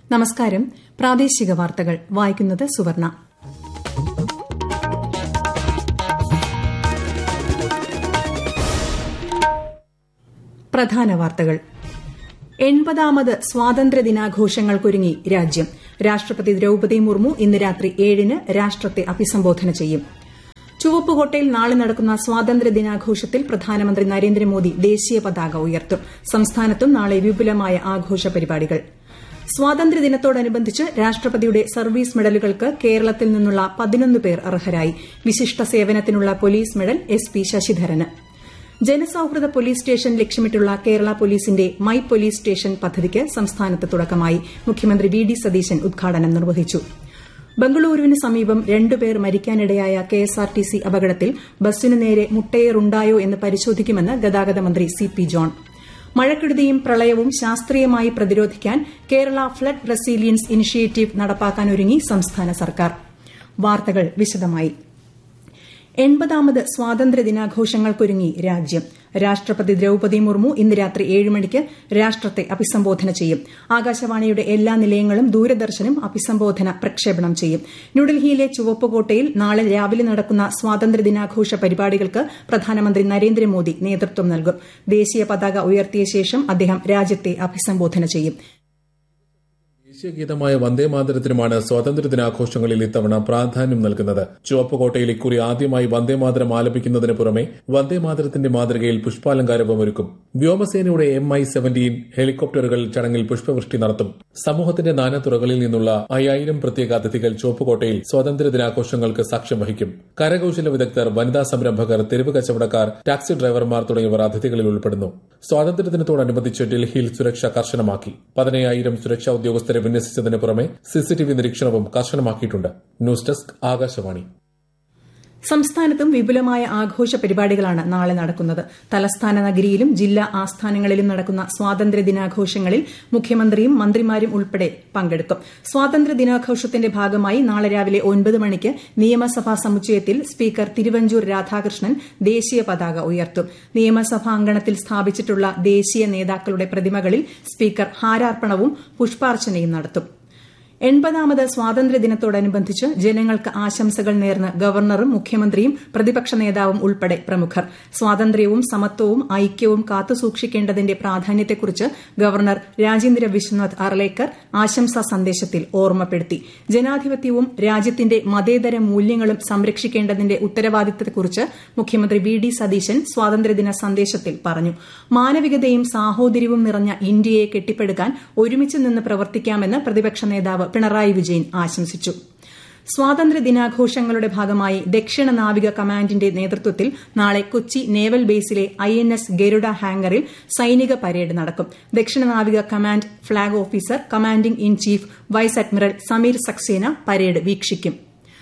നമസ്കാരം പ്രാദേശിക വാർത്തകൾ വായിക്കുന്നത് സുവർണ പ്രധാന വാർത്തകൾ എൺപതാമത് സ്വാതന്ത്ര്യദിനാഘോഷങ്ങൾക്കൊരുങ്ങി രാജ്യം രാഷ്ട്രപതി ദ്രൌപദി മുർമു ഇന്ന് രാത്രി ഏഴിന് രാഷ്ട്രത്തെ അഭിസംബോധന ചെയ്യും ചുവപ്പുകോട്ടയിൽ നാളെ നടക്കുന്ന സ്വാതന്ത്ര്യദിനാഘോഷത്തിൽ പ്രധാനമന്ത്രി നരേന്ദ്രമോദി ദേശീയ പതാക ഉയർത്തും സംസ്ഥാനത്തും നാളെ വിപുലമായ ആഘോഷ പരിപാടികൾ സ്വാതന്ത്ര്യദിനത്തോടനുബന്ധിച്ച് രാഷ്ട്രപതിയുടെ സർവീസ് മെഡലുകൾക്ക് കേരളത്തിൽ നിന്നുള്ള പതിനൊന്ന് പേർ അർഹരായി വിശിഷ്ട സേവനത്തിനുള്ള പോലീസ് മെഡൽ എസ് പി ശശിധരന് ജനസൌഹൃദ പോലീസ് സ്റ്റേഷൻ ലക്ഷ്യമിട്ടുള്ള കേരള പോലീസിന്റെ മൈ പോലീസ് സ്റ്റേഷൻ പദ്ധതിക്ക് സംസ്ഥാനത്ത് തുടക്കമായി മുഖ്യമന്ത്രി വി ഡി സതീശൻ ഉദ്ഘാടനം നിർവഹിച്ചു ബംഗളൂരുവിന് സമീപം രണ്ടുപേർ മരിക്കാനിടയായ കെഎസ്ആർടിസി അപകടത്തിൽ ബസ്സിനു നേരെ മുട്ടയേറുണ്ടായോ എന്ന് പരിശോധിക്കുമെന്ന് ഗതാഗത മന്ത്രി സി പി ജോൺ മഴക്കെടുതിയും പ്രളയവും ശാസ്ത്രീയമായി പ്രതിരോധിക്കാൻ കേരള ഫ്ലഡ് റെസീലിയൻസ് ഇനിഷ്യേറ്റീവ് നടപ്പാക്കാനൊരുങ്ങി സംസ്ഥാന സർക്കാർ വാർത്തകൾ വിശദമായി എൺപതാമത് സ്വാതന്ത്ര്യദിനാഘോഷങ്ങൾക്കൊരുങ്ങി രാജ്യം രാഷ്ട്രപതി ദ്രൌപദി മുർമു ഇന്ന് രാത്രി ഏഴ് മണിക്ക് രാഷ്ട്രത്തെ അഭിസംബോധന ചെയ്യും ആകാശവാണിയുടെ എല്ലാ നിലയങ്ങളും ദൂരദർശനും അഭിസംബോധന പ്രക്ഷേപണം ചെയ്യും ന്യൂഡൽഹിയിലെ ചുവപ്പുകോട്ടയിൽ നാളെ രാവിലെ നടക്കുന്ന സ്വാതന്ത്ര്യദിനാഘോഷ പരിപാടികൾക്ക് പ്രധാനമന്ത്രി നരേന്ദ്രമോദി നേതൃത്വം നൽകും ദേശീയ പതാക ഉയർത്തിയ ശേഷം അദ്ദേഹം രാജ്യത്തെ അഭിസംബോധന ചെയ്യും ദേശീയഗീതമായ വന്ദേമാതരത്തിനുമാണ് സ്വാതന്ത്ര്യദിനാഘോഷങ്ങളിൽ ഇത്തവണ പ്രാധാന്യം നൽകുന്നത് ചുവപ്പുകോട്ടയിൽ ഇക്കുറി ആദ്യമായി വന്ദേമാതരം ആലപിക്കുന്നതിന് പുറമെ വന്ദേമാതരത്തിന്റെ മാതൃകയിൽ പുഷ്പാലങ്കാരവും ഒരുക്കും വ്യോമസേനയുടെ എം ഐ സെവന്റീൻ ഹെലികോപ്റ്ററുകൾ ചടങ്ങിൽ പുഷ്പവൃഷ്ടി നടത്തും സമൂഹത്തിന്റെ നാനാതുറകളിൽ നിന്നുള്ള അയ്യായിരം പ്രത്യേക അതിഥികൾ ചുവപ്പുകോട്ടയിൽ സ്വാതന്ത്ര്യദിനാഘോഷങ്ങൾക്ക് സാക്ഷ്യം വഹിക്കും കരകൌശല വിദഗ്ധർ വനിതാ സംരംഭകർ തെരുവ് കച്ചവടക്കാർ ടാക്സി ഡ്രൈവർമാർ തുടങ്ങിയവർ അതിഥികളിൽ ഉൾപ്പെടുന്നു സ്വാതന്ത്ര്യദിനത്തോടനുബന്ധിച്ച് ഡൽഹിയിൽ സുരക്ഷ കർശനമാക്കി പതിനയ്യായിരം സുരക്ഷാ ഉദ്യോഗസ്ഥരെ വിന്യസിച്ചതിന് പുറമെ സിസിടിവി നിരീക്ഷണവും കർശനമാക്കിയിട്ടുണ്ട് ന്യൂസ് ഡെസ്ക് ആകാശവാണി സംസ്ഥാനത്തും വിപുലമായ ആഘോഷ പരിപാടികളാണ് നാളെ നടക്കുന്നത് തലസ്ഥാന നഗരിയിലും ജില്ലാ ആസ്ഥാനങ്ങളിലും നടക്കുന്ന സ്വാതന്ത്ര്യദിനാഘോഷങ്ങളിൽ മുഖ്യമന്ത്രിയും മന്ത്രിമാരും ഉൾപ്പെടെ പങ്കെടുക്കും സ്വാതന്ത്ര്യദിനാഘോഷത്തിന്റെ ഭാഗമായി നാളെ രാവിലെ ഒൻപത് മണിക്ക് നിയമസഭാ സമുച്ചയത്തിൽ സ്പീക്കർ തിരുവഞ്ചൂർ രാധാകൃഷ്ണൻ ദേശീയ പതാക ഉയർത്തും നിയമസഭാ അങ്കണത്തിൽ സ്ഥാപിച്ചിട്ടുള്ള ദേശീയ നേതാക്കളുടെ പ്രതിമകളിൽ സ്പീക്കർ ഹാരാർപ്പണവും പുഷ്പാർച്ചനയും നടത്തും എൺപതാമത് സ്വാതന്ത്ര്യദിനത്തോടനുബന്ധിച്ച് ജനങ്ങൾക്ക് ആശംസകൾ നേർന്ന് ഗവർണറും മുഖ്യമന്ത്രിയും പ്രതിപക്ഷ നേതാവും ഉൾപ്പെടെ പ്രമുഖർ സ്വാതന്ത്ര്യവും സമത്വവും ഐക്യവും കാത്തുസൂക്ഷിക്കേണ്ടതിന്റെ പ്രാധാന്യത്തെക്കുറിച്ച് ഗവർണർ രാജേന്ദ്ര വിശ്വനാഥ് അർലേക്കർ ആശംസാ സന്ദേശത്തിൽ ഓർമ്മപ്പെടുത്തി ജനാധിപത്യവും രാജ്യത്തിന്റെ മതേതര മൂല്യങ്ങളും സംരക്ഷിക്കേണ്ടതിന്റെ ഉത്തരവാദിത്തത്തെക്കുറിച്ച് മുഖ്യമന്ത്രി വി ഡി സതീശൻ സ്വാതന്ത്ര്യദിന സന്ദേശത്തിൽ പറഞ്ഞു മാനവികതയും സാഹോദര്യവും നിറഞ്ഞ ഇന്ത്യയെ കെട്ടിപ്പടുക്കാൻ ഒരുമിച്ച് നിന്ന് പ്രവർത്തിക്കാമെന്ന് പ്രതിപക്ഷ നേതാവ് പിണറായി വിജയൻ ആശംസിച്ചു സ്വാതന്ത്ര്യ ദിനാഘോഷങ്ങളുടെ ഭാഗമായി ദക്ഷിണ നാവിക കമാൻഡിന്റെ നേതൃത്വത്തിൽ നാളെ കൊച്ചി നേവൽ ബേസിലെ ഐ എൻ എസ് ഗരുഡ ഹാംഗറിൽ സൈനിക പരേഡ് നടക്കും ദക്ഷിണ നാവിക command flag officer commanding in chief vice admiral Sameer Saxena parade വീക്ഷിക്കും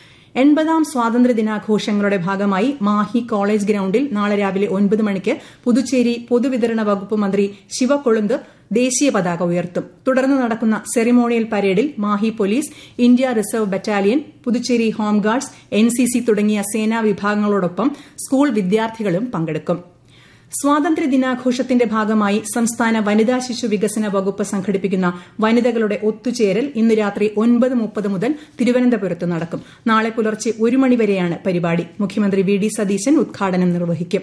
എൺപതാം സ്വാതന്ത്ര്യദിനാഘോഷങ്ങളുടെ ഭാഗമായി മാഹി കോളേജ് ഗ്രൌണ്ടിൽ നാളെ രാവിലെ ഒൻപത് മണിക്ക് പുതുച്ചേരി പൊതുവിതരണ വകുപ്പ് മന്ത്രി ശിവകൊളുന്ത് ദേശീയ പതാക ഉയർത്തും തുടർന്ന് നടക്കുന്ന സെറിമോണിയൽ പരേഡിൽ Mahe police India reserve battalion Puducherry home guards NCC തുടങ്ങിയ സേനാ വിഭാഗങ്ങളോടൊപ്പം സ്കൂൾ വിദ്യാർത്ഥികളും പങ്കെടുക്കും സ്വാതന്ത്ര്യ ദിനാഘോഷത്തിന്റെ ഭാഗമായി സംസ്ഥാന വനിതാ ശിശു വികസന വകുപ്പ് സംഘടിപ്പിക്കുന്ന വനിതകളുടെ ഒത്തുചേരൽ ഇന്ന് രാത്രി ഒൻപത് മുപ്പത് മുതൽ തിരുവനന്തപുരത്ത് നടക്കും നാളെ പുലർച്ചെ ഒരു മണിവരെയാണ് പരിപാടി മുഖ്യമന്ത്രി വി ഡി സതീശൻ ഉദ്ഘാടനം നിർവഹിക്കും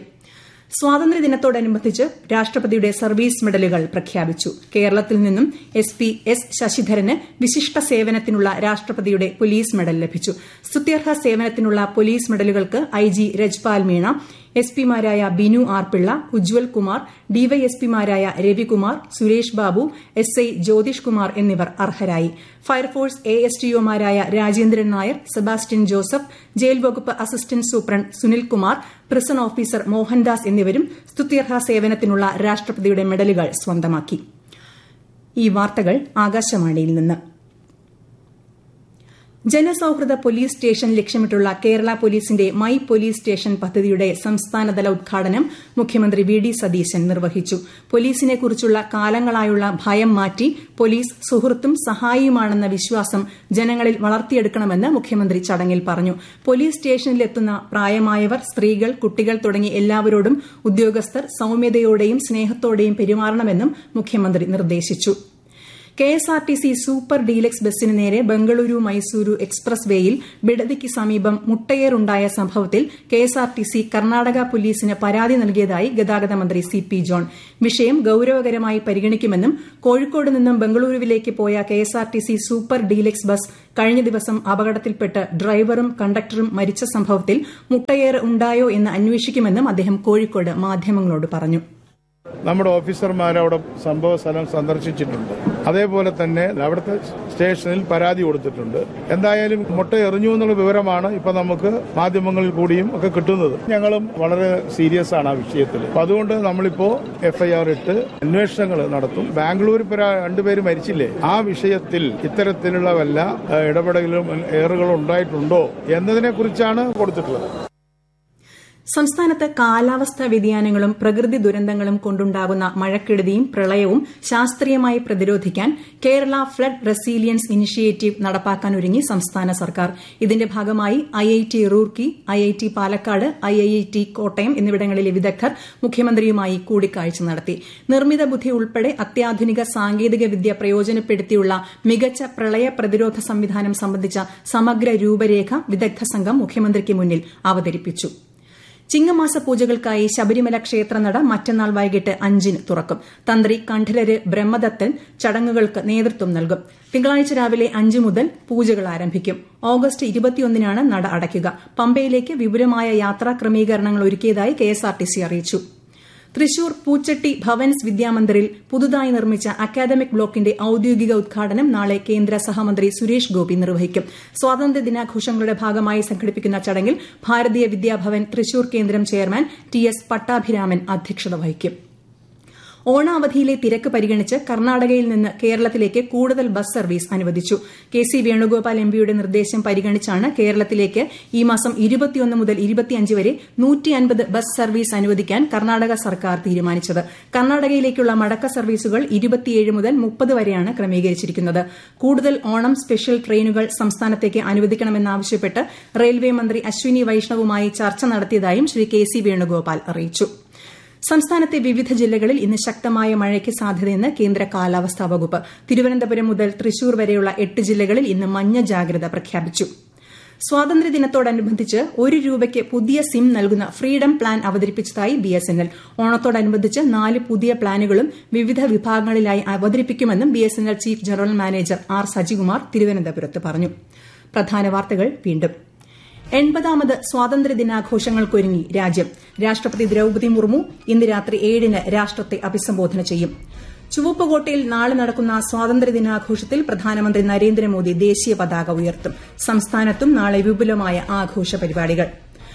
സ്വാതന്ത്ര്യദിനത്തോടനുബന്ധിച്ച് രാഷ്ട്രപതിയുടെ സർവീസ് മെഡലുകൾ പ്രഖ്യാപിച്ചു കേരളത്തിൽ നിന്നും എസ് പി എസ് ശശിധരന് വിശിഷ്ട സേവനത്തിനുള്ള രാഷ്ട്രപതിയുടെ പോലീസ് മെഡൽ ലഭിച്ചു സ്തുത്യർഹ സേവനത്തിനുള്ള പോലീസ് മെഡലുകൾക്ക് I G Rajpal Meena S പിമാരായ ബിനു ആർ പിള്ള ഉജ്വൽ കുമാർ ഡിവൈഎസ്പിമാരായ രവികുമാർ സുരേഷ് ബാബു എസ് ഐ ജ്യോതിഷ് കുമാർ എന്നിവർ അർഹരായി ഫയർഫോഴ്സ് എ എസ് ടിഒമാരായ Rajendran Nair Sebastian Joseph jail വകുപ്പ് assistant superintendent Sunilkumar prison officer Mohandas എന്നിവരും സ്തുത്യർഹ സേവനത്തിനുള്ള രാഷ്ട്രപതിയുടെ മെഡലുകൾ സ്വന്തമാക്കി ഈ വാർത്തകൾ ആകാശവാണിയിൽ നിന്ന് ജനസൌഹൃദ പോലീസ് സ്റ്റേഷൻ ലക്ഷ്യമിട്ടുള്ള കേരള പോലീസിന്റെ മൈ പോലീസ് സ്റ്റേഷൻ പദ്ധതിയുടെ സംസ്ഥാനതല ഉദ്ഘാടനം മുഖ്യമന്ത്രി വി ഡി സതീശൻ നിർവഹിച്ചു പോലീസിനെക്കുറിച്ചുള്ള കാലങ്ങളായുള്ള ഭയം മാറ്റി പോലീസ് സുഹൃത്തും സഹായിയുമാണെന്ന വിശ്വാസം ജനങ്ങളിൽ വളർത്തിയെടുക്കണമെന്ന് മുഖ്യമന്ത്രി ചടങ്ങിൽ പറഞ്ഞു പോലീസ് സ്റ്റേഷനിലെത്തുന്ന പ്രായമായവർ സ്ത്രീകൾ കുട്ടികൾ തുടങ്ങി എല്ലാവരോടും ഉദ്യോഗസ്ഥർ സൌമ്യതയോടെയും സ്നേഹത്തോടെയും പെരുമാറണമെന്നും മുഖ്യമന്ത്രി നിർദ്ദേശിച്ചു K S R T C super deluxe ബസ്സിന് നേരെ ബംഗളൂരു മൈസൂരു എക്സ്പ്രസ് വേയിൽ ബിഡതിക്ക് സമീപം മുട്ടയേറുണ്ടായ സംഭവത്തിൽ K S R T C Karnataka പോലീസിന് പരാതി നൽകിയതായി ഗതാഗത മന്ത്രി സി പി ജോൺ വിഷയം ഗൌരവകരമായി പരിഗണിക്കുമെന്നും കോഴിക്കോട് നിന്നും ബംഗളൂരുവിലേക്ക് പോയ K S R T C super deluxe bus കഴിഞ്ഞ ദിവസം അപകടത്തിൽപ്പെട്ട് ഡ്രൈവറും കണ്ടക്ടറും മരിച്ച സംഭവത്തിൽ മുട്ടയേറ് ഉണ്ടായോ എന്ന് അന്വേഷിക്കുമെന്നും അദ്ദേഹം കോഴിക്കോട് മാധ്യമങ്ങളോട് പറഞ്ഞു നമ്മുടെ ഓഫീസർമാർ അവിടെ സംഭവ സ്ഥലം സന്ദർശിച്ചിട്ടുണ്ട് അതേപോലെ തന്നെ അവിടുത്തെ സ്റ്റേഷനിൽ പരാതി കൊടുത്തിട്ടുണ്ട് എന്തായാലും മുട്ട എറിഞ്ഞു എന്നുള്ള വിവരമാണ് ഇപ്പൊ നമുക്ക് മാധ്യമങ്ങളിൽ കൂടിയും ഒക്കെ കിട്ടുന്നത് ഞങ്ങളും വളരെ സീരിയസ് ആണ് ആ വിഷയത്തിൽ അപ്പൊ അതുകൊണ്ട് നമ്മളിപ്പോ എഫ്ഐആർ ഇട്ട് അന്വേഷണങ്ങൾ നടത്തും ബാംഗ്ലൂർ ഇപ്പൊ രണ്ടുപേര് മരിച്ചില്ലേ ആ വിഷയത്തിൽ ഇത്തരത്തിലുള്ള വല്ല ഇടപെടലും ഏറുകളും ഉണ്ടായിട്ടുണ്ടോ എന്നതിനെ കുറിച്ചാണ് കൊടുത്തിട്ടുള്ളത് സംസ്ഥാനത്ത് കാലാവസ്ഥാ വ്യതിയാനങ്ങളും പ്രകൃതി ദുരന്തങ്ങളും കൊണ്ടുണ്ടാകുന്ന മഴക്കെടുതിയും പ്രളയവും ശാസ്ത്രീയമായി പ്രതിരോധിക്കാൻ കേരള ഫ്ലഡ് റെസീലിയൻസ് ഇനിഷ്യേറ്റീവ് നടപ്പാക്കാനൊരുങ്ങി സംസ്ഥാന സർക്കാർ ഇതിന്റെ ഭാഗമായി IIT Roorkee IIT Palakkad IIT Kottayam എന്നിവിടങ്ങളിലെ വിദഗ്ധർ മുഖ്യമന്ത്രിയുമായി കൂടിക്കാഴ്ച നടത്തി നിർമ്മിത ബുദ്ധി ഉൾപ്പെടെ അത്യാധുനിക സാങ്കേതിക വിദ്യ പ്രയോജനപ്പെടുത്തിയുള്ള മികച്ച പ്രളയ പ്രതിരോധ സംവിധാനം സംബന്ധിച്ച സമഗ്ര രൂപരേഖ വിദഗ്ധ സംഘം മുഖ്യമന്ത്രിക്ക് മുന്നിൽ അവതരിപ്പിച്ചു ചിങ്ങമാസ പൂജകൾക്കായി ശബരിമല ക്ഷേത്രനട മറ്റന്നാൾ വൈകിട്ട് അഞ്ചിന് തുറക്കും തന്ത്രി കണ്ഠരര് ബ്രഹ്മദത്തൻ ചടങ്ങുകൾക്ക് നേതൃത്വം നൽകും തിങ്കളാഴ്ച രാവിലെ അഞ്ച് മുതൽ പൂജകൾ ആരംഭിക്കും ഓഗസ്റ്റ് ഇരുപത്തിയൊന്നിനാണ് നട അടയ്ക്കുക പമ്പയിലേക്ക് വിപുലമായ യാത്രാ ക്രമീകരണങ്ങൾ ഒരുക്കിയതായി കെഎസ്ആർടിസി അറിയിച്ചു തൃശൂർ പൂച്ചട്ടി ഭവൻസ് വിദ്യാമന്ദിറിൽ പുതുതായി നിർമ്മിച്ച അക്കാദമിക് ബ്ലോക്കിന്റെ ഔദ്യോഗിക ഉദ്ഘാടനം നാളെ കേന്ദ്ര സഹമന്ത്രി സുരേഷ് ഗോപി നിർവഹിക്കും സ്വാതന്ത്ര്യ ദിനാഘോഷങ്ങളുടെ ഭാഗമായി സംഘടിപ്പിക്കുന്ന ചടങ്ങിൽ ഭാരതീയ വിദ്യാഭവൻ തൃശൂർ കേന്ദ്രം ചെയർമാൻ ടി എസ് പട്ടാഭിരാമൻ അധ്യക്ഷത വഹിക്കും ഓണാവധിയിലെ തിരക്ക് പരിഗണിച്ച് കർണാടകയിൽ നിന്ന് കേരളത്തിലേക്ക് കൂടുതൽ ബസ് സർവീസ് അനുവദിച്ചു കെ സി വേണുഗോപാൽ എംപിയുടെ നിർദ്ദേശം പരിഗണിച്ചാണ് കേരളത്തിലേക്ക് ഈ മാസം ഇരുപത്തിയൊന്ന് മുതൽ ഇരുപത്തിയഞ്ച് വരെ നൂറ്റിയൻപത് ബസ് സർവീസ് അനുവദിക്കാൻ കർണാടക സർക്കാർ തീരുമാനിച്ചത് കർണാടകയിലേക്കുള്ള മടക്ക സർവീസുകൾ ഇരുപത്തിയേഴ് മുതൽ മുപ്പത് വരെയാണ് ക്രമീകരിച്ചിരിക്കുന്നത് കൂടുതൽ ഓണം സ്പെഷ്യൽ ട്രെയിനുകൾ സംസ്ഥാനത്തേക്ക് അനുവദിക്കണമെന്നാവശ്യപ്പെട്ട് റെയിൽവേ മന്ത്രി അശ്വിനി വൈഷ്ണവുമായി ചർച്ച നടത്തിയതായും ശ്രീ കെ സി വേണുഗോപാൽ അറിയിച്ചു സംസ്ഥാനത്തെ വിവിധ ജില്ലകളിൽ ഇന്ന് ശക്തമായ മഴയ്ക്ക് സാധ്യതയെന്ന് കേന്ദ്ര കാലാവസ്ഥാ വകുപ്പ് തിരുവനന്തപുരം മുതൽ തൃശൂർ വരെയുള്ള എട്ട് ജില്ലകളിൽ ഇന്ന് മഞ്ഞ ജാഗ്രത പ്രഖ്യാപിച്ചു സ്വാതന്ത്ര്യദിനത്തോടനുബന്ധിച്ച് ഒരു രൂപയ്ക്ക് പുതിയ സിം നൽകുന്ന ഫ്രീഡം പ്ലാൻ അവതരിപ്പിച്ചതായി ബിഎസ്എൻഎൽ ഓണത്തോടനുബന്ധിച്ച് നാല് പുതിയ പ്ലാനുകളും വിവിധ വിഭാഗങ്ങളിലായി അവതരിപ്പിക്കുമെന്നും BSNL chief general manager R Sajikumar തിരുവനന്തപുരത്ത് പറഞ്ഞു പ്രധാന വാർത്തകൾ വീണ്ടും എൺപതാമത് സ്വാതന്ത്ര്യദിനാഘോഷങ്ങൾക്കൊരുങ്ങി രാജ്യം രാഷ്ട്രപതി ദ്രൌപതി മുർമു ഇന്ന് രാത്രി ഏഴിന് രാഷ്ട്രത്തെ അഭിസംബോധന ചെയ്യും ചുവപ്പുകോട്ടയിൽ നാളെ നടക്കുന്ന സ്വാതന്ത്ര്യദിനാഘോഷത്തിൽ പ്രധാനമന്ത്രി നരേന്ദ്രമോദി ദേശീയ പതാക ഉയർത്തും സംസ്ഥാനത്തും നാളെ വിപുലമായ ആഘോഷ പരിപാടികൾ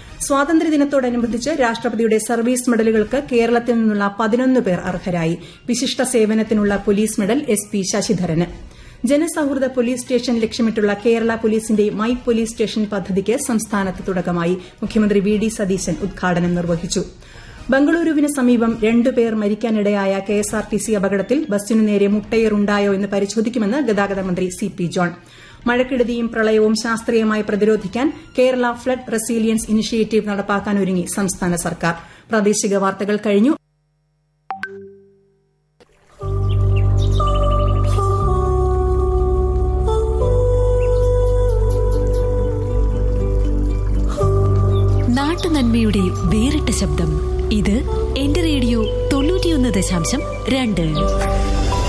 സ്വാതന്ത്ര്യദിനത്തോടനുബന്ധിച്ച് രാഷ്ട്രപതിയുടെ സർവീസ് മെഡലുകൾക്ക് കേരളത്തിൽ നിന്നുള്ള പതിനൊന്ന് പേർ അർഹരായി വിശിഷ്ട സേവനത്തിനുള്ള പോലീസ് മെഡൽ എസ് പി ശശിധരന് ജനസൌഹൃദ പോലീസ് സ്റ്റേഷൻ ലക്ഷ്യമിട്ടുള്ള കേരള പോലീസിന്റെ മൈ പോലീസ് സ്റ്റേഷൻ പദ്ധതിക്ക് സംസ്ഥാനത്ത് തുടക്കമായി മുഖ്യമന്ത്രി വി ഡി സതീശൻ ഉദ്ഘാടനം നിർവഹിച്ചു ബംഗളൂരുവിന് സമീപം രണ്ടുപേർ മരിക്കാനിടയായ കെഎസ്ആർടിസി അപകടത്തിൽ ബസ്സിനു നേരെ മുട്ടയേറുണ്ടായോ എന്ന് പരിശോധിക്കുമെന്ന് ഗതാഗത മന്ത്രി സി പി ജോൺ മഴക്കെടുതിയും പ്രളയവും ശാസ്ത്രീയമായി പ്രതിരോധിക്കാൻ കേരള ഫ്ലഡ് റെസീലിയൻസ് ഇനിഷ്യേറ്റീവ് നടപ്പാക്കാനൊരുങ്ങി സംസ്ഥാന സർക്കാർ പ്രാദേശിക വാർത്തകൾ കഴിഞ്ഞു നാട്ടുനന്മയുടെ വേറിട്ട ശബ്ദം ഇത് എന്റെ റേഡിയോ തൊണ്ണൂറ്റിയൊന്ന് ദശാംശം രണ്ട്